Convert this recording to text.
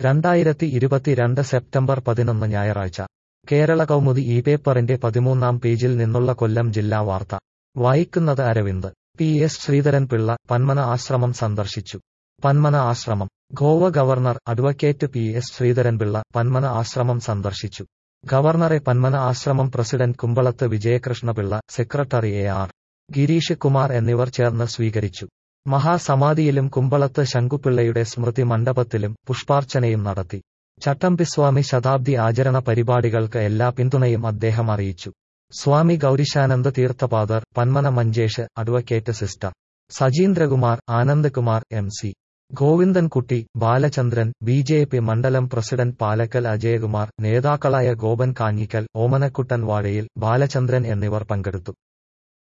രണ്ടായിരത്തി ഇരുപത്തിരണ്ട് സെപ്റ്റംബർ പതിനൊന്ന് ഞായറാഴ്ച കേരള കൗമുദി ഈ പേപ്പറിന്റെ പതിമൂന്നാം പേജിൽ നിന്നുള്ള കൊല്ലം ജില്ലാ വാർത്ത വായിക്കുന്നത് അരവിന്ദ് പി എസ് ശ്രീധരൻ പിള്ള പന്മന ആശ്രമം സന്ദർശിച്ചു പന്മന ആശ്രമം Goa governor advocate P S Sreedharanpillai Panmana ആശ്രമം സന്ദർശിച്ചു ഗവർണറെ പന്മന ആശ്രമം president Kumbalath Vijayakrishnapillai secretary A R Girish Kumar എന്നിവർ ചേർന്ന് സ്വീകരിച്ചു മഹാസമാധിയിലും കുമ്പളത്ത് ശങ്കുപിള്ളയുടെ സ്മൃതി മണ്ഡപത്തിലും പുഷ്പാർച്ചനയും നടത്തി ചട്ടമ്പിസ്വാമി ശതാബ്ദി ആചരണ പരിപാടികൾക്ക് എല്ലാ പിന്തുണയും അദ്ദേഹം അറിയിച്ചു Swami Gaurishananda Theerthapadar Panmana Manjesh advocate sister Sajeendrakumar Anandkumar M C Govindankutty Balachandran B J P മണ്ഡലം പ്രസിഡന്റ് പാലക്കൽ അജയകുമാർ നേതാക്കളായ ഗോപൻ കാഞ്ഞിക്കൽ ഓമനക്കുട്ടൻ വാഴയിൽ ബാലചന്ദ്രൻ എന്നിവർ പങ്കെടുത്തു